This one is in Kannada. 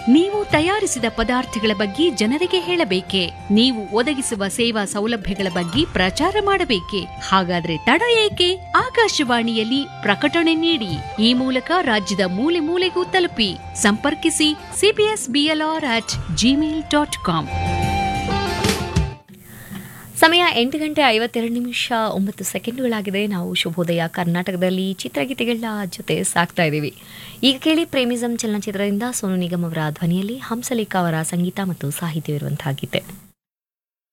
ನೀವು ತಯಾರಿಸಿದ ಪದಾರ್ಥಗಳ ಬಗ್ಗೆ ಜನರಿಗೆ ಹೇಳಬೇಕೆ ನೀವು ಒದಗಿಸುವ ಸೇವಾ ಸೌಲಭ್ಯಗಳ ಬಗ್ಗೆ ಪ್ರಚಾರ ಮಾಡಬೇಕೆ ಹಾಗಾದ್ರೆ ತಡ ಏಕೆ ಆಕಾಶವಾಣಿಯಲ್ಲಿ ಪ್ರಕಟಣೆ ನೀಡಿ ಈ ಮೂಲಕ ರಾಜ್ಯದ ಮೂಲೆ ಮೂಲೆಗೂ ತಲುಪಿ ಸಂಪರ್ಕಿಸಿ CBS BLR at Gmail dot com ಸಮಯ ಎಂಟು ಗಂಟೆ ಐವತ್ತೆರಡು ನಿಮಿಷ ಒಂಬತ್ತು ಸೆಕೆಂಡ್ಗಳಾಗಿದೆ ನಾವು ಶುಭೋದಯ ಕರ್ನಾಟಕದಲ್ಲಿ ಚಿತ್ರಗೀತೆಗಳ ಜೊತೆ ಸಾಕ್ತಾ ಇದ್ದೀವಿ ಈಗ ಕೇಳಿ ಪ್ರೇಮಿಸಂ ಚಲನಚಿತ್ರದಿಂದ ಸೋನು ನಿಗಮ್ ಅವರ ಧ್ವನಿಯಲ್ಲಿ ಹಂಸಲೇಖ ಅವರ ಸಂಗೀತ ಮತ್ತು ಸಾಹಿತ್ಯವಿರುವಂತಹ ಗೀತೆ